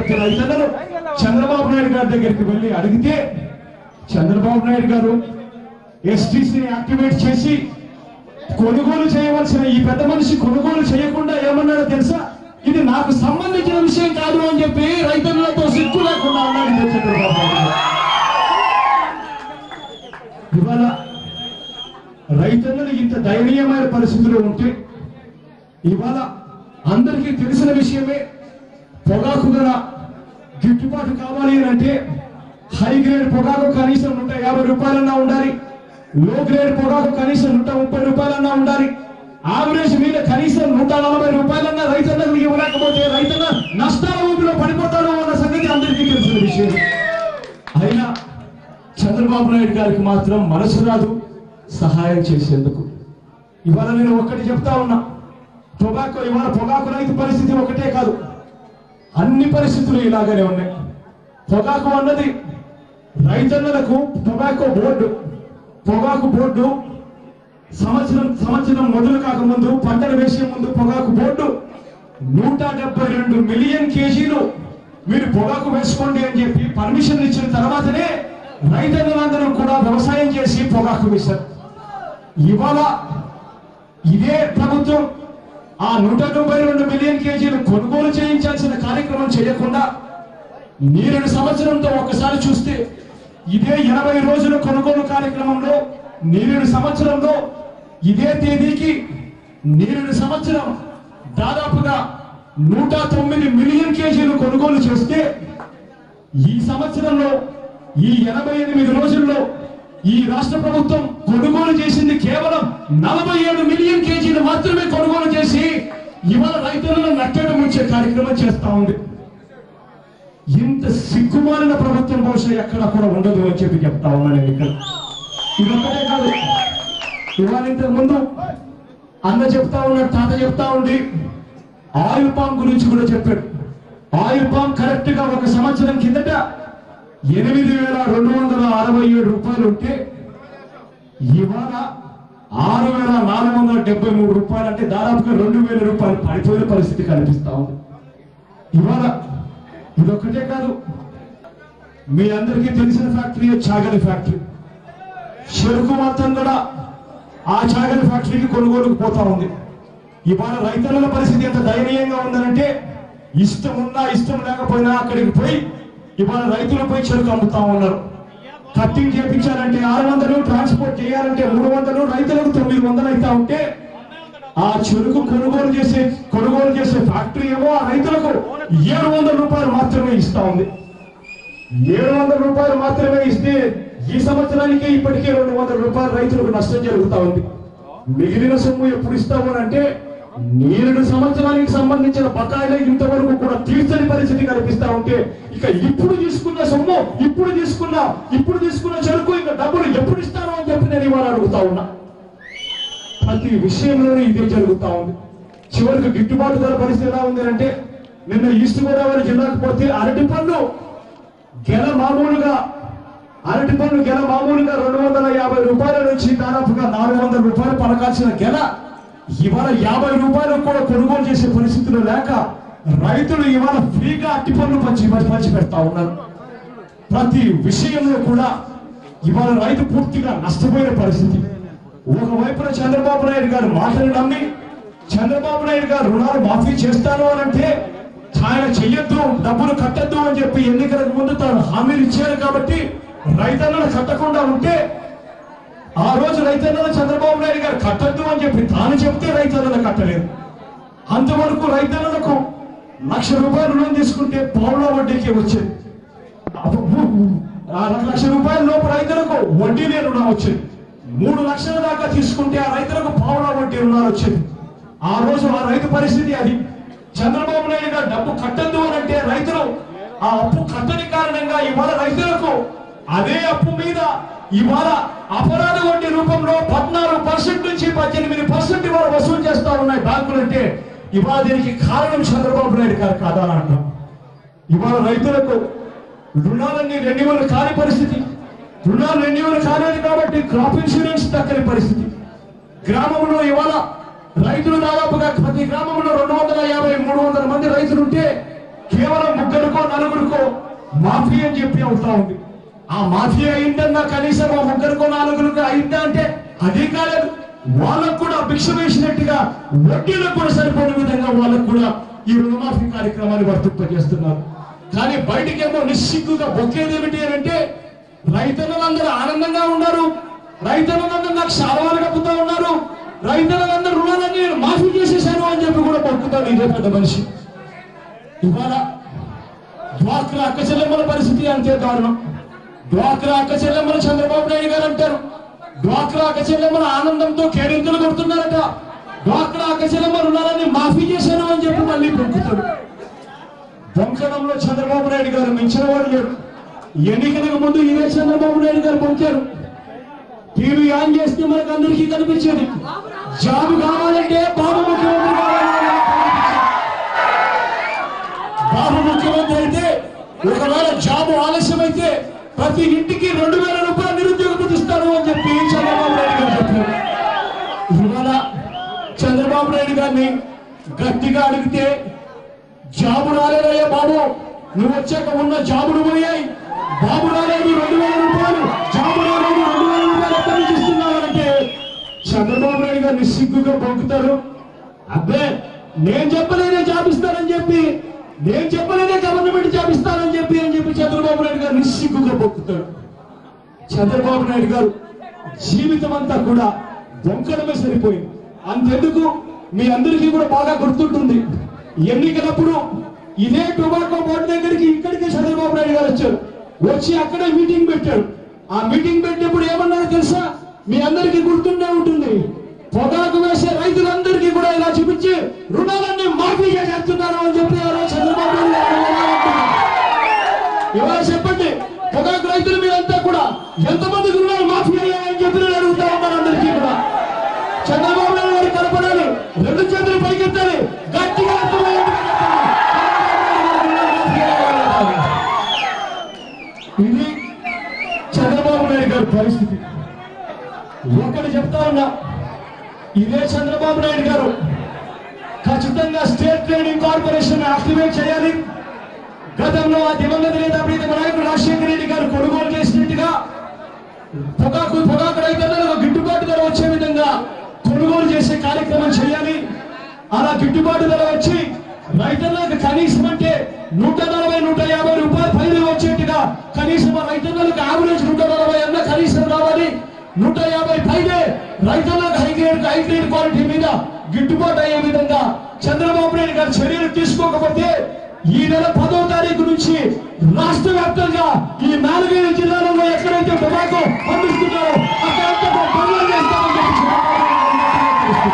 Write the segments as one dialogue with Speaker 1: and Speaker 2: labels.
Speaker 1: చెప్పి రైతన్నలు చంద్రబాబు నాయుడు గారి దగ్గరికి వెళ్ళి అడిగితే చంద్రబాబు నాయుడు గారు ఎస్టీసీని యాక్టివేట్ చేసి కొనుగోలు చేయవలసిన ఈ పెద్ద మనిషి కొనుగోలు చేయకుండా ఏమన్నాడో తెలుసా ఇది నాకు సంబంధించిన విషయం కాదు అని చెప్పి రైతన్నలతో సిక్కు లేకుండా అన్నాడు ఇదే చంద్రబాబు నాయుడు గారు. ఇవాళ రైతన్నలు ఇంత దయనీయమైన పరిస్థితిలో ఉంటే ఇవాళ అందరికీ తెలిసిన విషయమే పొగాకు ధర గిట్టుబాటు కావాలి అని అంటే హై గ్రేడ్ పొగాకు కనీసం నూట యాభై రూపాయలన్నా ఉండాలి లో గ్రేడ్ పొగాకు కనీసం నూట ముప్పై రూపాయలన్నా ఉండాలి ఆవరేజ్ మీద కనీసం నూట నలభై రూపాయలన్నా రైతన్నలకు ఇవ్వలేకపోతే రైతన్న నష్టాల ఊపిలో పడిపోతాడు అన్న సంగతి అందరికీ తెలిసిన విషయం అయినా చంద్రబాబు నాయుడు గారికి మాత్రం మనసు రాదు సహాయం చేసేందుకు ఇవాళ నేను ఒక్కటి చెప్తా ఉన్నా పొగాకు ఇవాళ పొగాకు రైతు పరిస్థితి ఒకటే కాదు అన్ని పరిస్థితులు ఇలాగనే ఉన్నాయి పొగాకు అన్నది రైతన్నలకు టొబాకో బోర్డు పొగాకు బోర్డు సంవత్సరం సంవత్సరం మొదలు కాకముందు పంటలు వేసే ముందు పొగాకు బోర్డు నూట డెబ్బై రెండు మిలియన్ కేజీలు మీరు పొగాకు వేసుకోండి అని చెప్పి పర్మిషన్ ఇచ్చిన తర్వాతనే రైతన్నులందరూ కూడా వ్యవసాయం చేసి పొగాకు వేశారు ఇవాళ ఇదే ప్రభుత్వం ఆ నూట డెబ్బై రెండు మిలియన్ కేజీలు కొనుగోలు చేయించాల్సిన కార్యక్రమం చేయకుండా నీరుడు సంవత్సరంతో ఒకసారి చూస్తే ఇదే ఎనభై రోజుల కొనుగోలు కార్యక్రమంలో నీరుడు సంవత్సరంలో ఇదే తేదీకి నీరుడు సంవత్సరం దాదాపుగా నూట తొమ్మిది మిలియన్ కేజీలు కొనుగోలు చేస్తే ఈ సంవత్సరంలో ఈ ఎనభై ఎనిమిది రోజుల్లో ఈ రాష్ట్ర ప్రభుత్వం కొనుగోలు చేసింది కేవలం నలభై ఏడు మిలియన్ కేజీలు మాత్రమే కొనుగోలు చేసి ఇవాళ రైతులను నట్టడం ఉంచే కార్యక్రమం చేస్తా ఉంది ఇంత సిగ్గుమాలిన ప్రభుత్వం బహుశా ఎక్కడ కూడా ఉండదు అని చెప్పి చెప్తా ఉన్నా నేను ఇక్కడ ఇదొక్కటే కాదు ఇవాళ ఇంతకు ముందు అన్న చెప్తా ఉన్నాడు తాత చెప్తా ఉండి ఆయిల్ పామ్ గురించి కూడా చెప్పాడు ఆయిల్ పామ్ కరెక్ట్ గా ఒక సంవత్సరం కిందట ఎనిమిది వేల రెండు వందల అరవై ఏడు రూపాయలు ఉంటే ఇవాళ ఆరు వేల నాలుగు వందల డెబ్బై మూడు రూపాయలు అంటే దాదాపుగా రెండు వేల రూపాయలు పడిపోయిన పరిస్థితి కనిపిస్తా ఉంది ఇవాళ ఇదొక్కటే కాదు మీ అందరికీ తెలిసిన ఫ్యాక్టరీ చాగలి ఫ్యాక్టరీ చెరుకు మొత్తం కూడా ఆ చాగలి ఫ్యాక్టరీకి కొనుగోలుకు పోతా ఉంది ఇవాళ రైతుల పరిస్థితి ఎంత దయనీయంగా ఉందనంటే ఇష్టం ఉన్నా ఇష్టం లేకపోయినా అక్కడికి పోయి ఇవాళ రైతులు పోయి చెరుకు అమ్ముతా ఉన్నారు కట్టింగ్ చేపించాలంటే ఆరు వందలు ట్రాన్స్పోర్ట్ చేయాలంటే మూడు వందలు రైతులకు తొమ్మిది వందలు అవుతా ఉంటే ఆ చెరుకు కొనుగోలు చేసే కొనుగోలు చేసే ఫ్యాక్టరీ ఏమో ఆ రైతులకు ఏడు వందల రూపాయలు మాత్రమే ఇస్తా ఉంది ఏడు వందల రూపాయలు మాత్రమే ఇస్తే ఈ సంవత్సరానికి ఇప్పటికే రెండు వందల రూపాయలు రైతులకు నష్టం జరుగుతా ఉంది మిగిలిన సొమ్ము ఎప్పుడు ఇస్తాము అని అంటే నేరుడు సంవత్సరానికి సంబంధించిన బకాయిలు ఇంతవరకు కూడా తీర్చని పరిస్థితి కనిపిస్తా ఉంటే ఇక ఇప్పుడు తీసుకున్న సొమ్ము ఇప్పుడు తీసుకున్న ఇప్పుడు తీసుకున్న చెరుకు ఇంకా డబ్బులు ఎప్పుడు ఇస్తారో అని చెప్పి నేను ఇవాళ అడుగుతా ఉన్నా ప్రతి విషయంలోనూ ఇదే జరుగుతా ఉంది చివరికి గిట్టుబాటు ధర పరిస్థితి ఎలా ఉంది అంటే నిన్న ఈస్ట్ గోదావరి జిల్లాకు పోతే అరటి పండు గెల మామూలుగా అరటి పండు గెల మామూలుగా రెండు వందల యాభై రూపాయల నుంచి దాదాపుగా నాలుగు వందల రూపాయలు పలకాల్సిన గెల ఇవాళ యాభై రూపాయలు కూడా కొనుగోలు చేసే పరిస్థితులు లేక రైతులు ఇవాళ ఫ్రీగా అట్టి పనులు పంచి పంచి పెడతా ఉన్నారు ప్రతి విషయంలో కూడా ఇవాళ రైతు పూర్తిగా నష్టపోయిన పరిస్థితి ఒకవైపున చంద్రబాబు నాయుడు గారు మాటలు నమ్మి చంద్రబాబు నాయుడు గారు రుణాలు మాఫీ చేస్తాను అని అంటే ఆయన చెయ్యొద్దు డబ్బులు కట్టద్దు అని చెప్పి ఎన్నికలకు ముందు తాను హామీలు ఇచ్చారు కాబట్టి రైతన్నలు కట్టకుండా ఉంటే ఆ రోజు రైతన్నలు చంద్రబాబు నాయుడు గారు కట్టద్దు అని చెప్పి తాను చెప్తే రైతన్నలు కట్టలేదు అంతవరకు రైతన్నలకు లక్ష రూపాయలు రుణం తీసుకుంటే పావుల వడ్డీకి వచ్చేది ఆ లక్ష రూపాయల లోపు రైతులకు వడ్డీ లేని రుణం వచ్చింది మూడు లక్షల దాకా తీసుకుంటే ఆ రైతులకు పావుల వడ్డీ రుణాలు వచ్చింది ఆ రోజు ఆ రైతు పరిస్థితి అది చంద్రబాబు నాయుడు గారు డబ్బు కట్టద్దు అని అంటే రైతులు ఆ అప్పు కట్టని కారణంగా ఇవాళ రైతులకు అదే అప్పు మీద ఇవాళ అపరాధ వడ్డీ రూపంలో పద్నాలుగు పర్సెంట్ నుంచి పద్దెనిమిది పర్సెంట్ ఇవాళ వసూలు చేస్తా ఉన్నాయి బ్యాంకులు అంటే ఇవాళ దీనికి కారణం చంద్రబాబు నాయుడు గారు కాదా అని అంటాం ఇవాళ రైతులకు రుణాలన్నీ రెన్యువల్ కాని పరిస్థితి రుణాలు రెన్యువల్ కాలేదు కాబట్టి క్రాప్ ఇన్సూరెన్స్ దక్కని పరిస్థితి గ్రామంలో ఇవాళ రైతులు దాదాపుగా ప్రతి గ్రామంలో రెండు వందల యాభై మూడు వందల మంది రైతులు ఉంటే కేవలం ముగ్గురుకో మాఫియా అని చెప్పి అవుతా ఉంది ఆ మాఫియా అయిందన్నా కనీసం ఆ ముగ్గురుకో నాలుగురికి అయిందా అంటే అది కాలేదు వాళ్ళకు కూడా భిక్ష వేసినట్టుగా వడ్డీలకు కూడా సరిపోయే విధంగా వాళ్ళకు కూడా ఈ రుణమాఫీ కార్యక్రమాన్ని వర్తింపజేస్తున్నారు కానీ బయటికేమో నిస్సిగ్గుగా బొక్కేది ఏమిటి అని అంటే రైతులందరూ ఆనందంగా ఉన్నారు రైతులందరూ నాకు శాలవాలు కప్పుతా ఉన్నారు రైతులందరూ రుణాలన్నీ నేను మాఫీ చేసేసాను అని చెప్పి కూడా బొక్కుతాడు ఇదే పెద్ద మనిషి ఇవాళ డ్వాక్రా అక్క చెల్లెమ్మల పరిస్థితి అంతే దారుణం డ్వాక్రా అక్క చెల్లెమ్మల చంద్రబాబు నాయుడు గారు అంటారు డ్వాక్రా అక్క చెల్లెమ్మల ఆనందంతో కేరింతలు కొడుతున్నారట డ్వాక్రా అక్క చెల్లెమ్మ రుణాలన్నీ మాఫీ చేశాను అని చెప్పి మళ్ళీ పొంకుతాడు బొంకడంలో చంద్రబాబు నాయుడు గారు మించిన వాడు లేరు ఎన్నికలకు ముందు ఇదే చంద్రబాబు నాయుడు గారు బొంకారు టీవీ ఆన్ చేస్తే మనకు అందరికీ కనిపించేది జాబ్ కావాలంటే బాబు ముఖ్యమంత్రి కావాలని బాబు ముఖ్యమంత్రి అయితే ఒకవేళ జాబ్ ఆలస్యమైతే ప్రతి ఇంటికి రెండు వేల రూపాయలు నిరుద్యోగ భృతి ఇస్తాను అని చెప్పి చంద్రబాబు నాయుడు గారు చెప్పారు ఇవాళ చంద్రబాబు నాయుడు గారిని గట్టిగా అడిగితే జాబు రాలేదయ్యా బాబు నువ్వు వచ్చాక ఉన్న జాబులు పోయాయి బాబు రాలేదు రెండు వేల రూపాయలు జాబు రాలేదు రెండు వేల రూపాయలు ఎక్కడి నుంచి ఇస్తున్నావంటే చంద్రబాబు నాయుడు గారు నిస్సిగ్గుగా పొంగుతారు అబ్బే నేను చెప్పలేదే జాబ్ ఇస్తానని చెప్పి నేను చెప్పలేదే గవర్నమెంట్ జాబ్ ఇస్తానని చెప్పి అని చెప్పి చంద్రబాబు నాయుడు గారు నిస్సిగ్గుగా పొక్కుతాడు చంద్రబాబు నాయుడు గారు జీవితం అంతా కూడా దొంకడమే సరిపోయింది అంతెందుకు మీ అందరికీ కూడా బాగా గుర్తుంటుంది ఎన్నికలప్పుడు ఇదే టొబాకో బోర్డు దగ్గరికి ఇక్కడికే చంద్రబాబు నాయుడు గారు వచ్చారు వచ్చి అక్కడే మీటింగ్ పెట్టాడు ఆ మీటింగ్ పెట్టినప్పుడు ఏమన్నారు తెలుసా మీ అందరికీ గుర్తుండే ఉంటుంది పొగాకు వేసే రైతులందరికీ కూడా ఇలా చూపించి రుణాలన్నీ మాఫీ చేసేస్తున్నారు అని చెప్పి ఆ రోజు చంద్రబాబు నాయుడు గారు అంటున్నారు. ఇవాళ చెప్పండి పొగాకు రైతులు మీరంతా కూడా ఎంతమంది రుణాలు మాఫీ అయ్యాయని చెప్పి నేను అడుగుతా ఉన్నాను అందరికీ కూడా చంద్రబాబు నాయుడు గారు కనపడాలి రెండు చేతులు పైకెత్తాలి గట్టిగా అర్థమయ్యేట్టుగా చెప్పాలి. ఇది చంద్రబాబు నాయుడు గారి పరిస్థితి ఒకటి చెప్తా ఉన్నా ఇదే చంద్రబాబు నాయుడు గారు ఖచ్చితంగా స్టేట్ ట్రేడింగ్ కార్పొరేషన్ యాక్టివేట్ చేయాలి గతంలో ఆ దివంగత నేత ప్రీతమ నాయకుడు రాజశేఖర రెడ్డి గారు కొనుగోలు చేసినట్టుగా పొగాకు పొగాకు రైతులకు గిట్టుబాటు ధర వచ్చే విధంగా కొనుగోలు చేసే కార్యక్రమం చేయాలి అలా గిట్టుబాటు ధర వచ్చి రైతులకు కనీసం అంటే నూట నలభై నూట యాభై రూపాయలు పైన వచ్చేట్టుగా కనీసం ఆ రైతులకు యావరేజ్ నూట నలభై అన్న కనీసం రావాలి నూట యాభై పైనే రైతులకు high grade high grade quality మీద గిట్టుబాటు అయ్యే విధంగా చంద్రబాబు నాయుడు గారు చర్యలు తీసుకోకపోతే ఈ నెల పదో తారీఖు నుంచి రాష్ట్ర వ్యాప్తంగా ఈ నాలుగైదు జిల్లాలలో ఎక్కడైతే టొబాకో పండిస్తున్నారో అక్కడంతా బండ్లు చేస్తామని చెప్పి చంద్రబాబు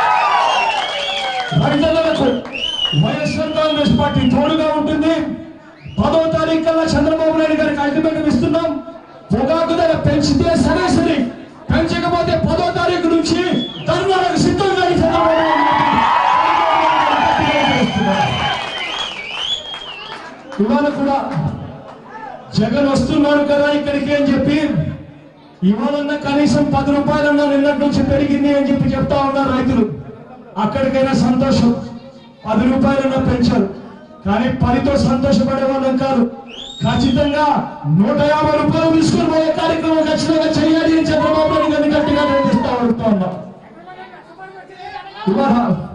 Speaker 1: నాయుడు గారు తెలుస్తున్నారు. రైతులకు వైఎస్ఆర్ కాంగ్రెస్ పార్టీ తోడుగా ఉంటుంది పదో తారీఖు కల్లా చంద్రబాబు నాయుడు గారికి అల్టిమేటం ఇస్తున్నాం పొగాకు ధర పెంచితే సరే సరే పెంచకపోతే పదో తారీఖు నుంచి ధర్నాలకు సిద్ధంగా ఈ చంద్రబాబు నాయుడు గారు చేస్తున్నారు. ఇవాళ కూడా జగన్ వస్తున్నాడు కదా ఇక్కడికి అని చెప్పి ఇవాళన్నా కనీసం పది రూపాయలన్నా నిన్నటి నుంచి పెరిగింది అని చెప్పి చెప్తా ఉన్నారు రైతులు అక్కడికైనా సంతోషం పది రూపాయలన్నా పెంచారు కానీ పదితో సంతోషపడే వాళ్ళం కాదు ఖచ్చితంగా నూట యాభై రూపాయలు తీసుకుని పోయే కార్యక్రమం ఖచ్చితంగా చేయాలి అని చంద్రబాబు నాయుడు గారిని గట్టిగా నిర్ణయిస్తా అడుగుతా ఉన్నాం ఇవాళ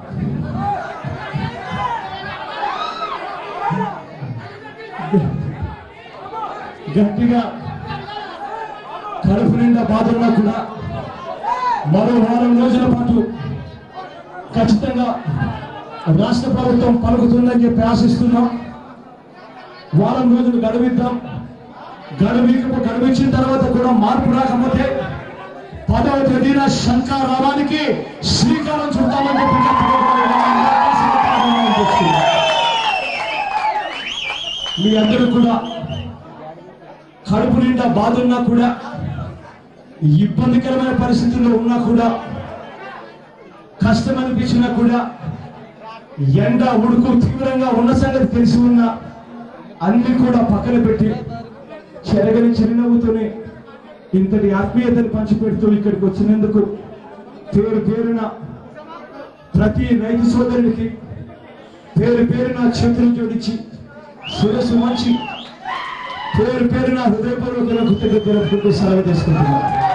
Speaker 1: గట్టిగా కడుపు నిండా బాధున్నా కూడా మరో వారం రోజుల పాటు ఖచ్చితంగా రాష్ట్ర ప్రభుత్వం పలుకుతుందని చెప్పి ఆశిస్తున్నాం వారం రోజులు గడువిద్దాం గడువిక గడువించిన తర్వాత కూడా మార్పు రాకపోతే పదవ తేదీన శంకారావానికి శ్రీకారం చుట్టామని చెప్పి గట్టిగా చెప్తున్నాం. మీ అందరూ కూడా కడుపు నిండా బాధ ఉన్నా కూడా ఇబ్బందికరమైన పరిస్థితుల్లో ఉన్నా కూడా కష్టం అనిపించినా కూడా ఎండ ఉడుకు తీవ్రంగా ఉన్న సంగతి తెలిసి ఉన్నా అన్ని కూడా పక్కన పెట్టి చెరగని చిరునవ్వుతోనే ఇంతటి ఆత్మీయతను పంచిపెడుతూ ఇక్కడికి వచ్చినందుకు పేరు పేరున ప్రతి రైతు సోదరునికి పేరు పేరున చేతులు జోడించి శిరస్సు మంచి పేరు పేరు నా హృదయపూర్వక కృతజ్ఞతలు సెలవు తీసుకుంటున్నాను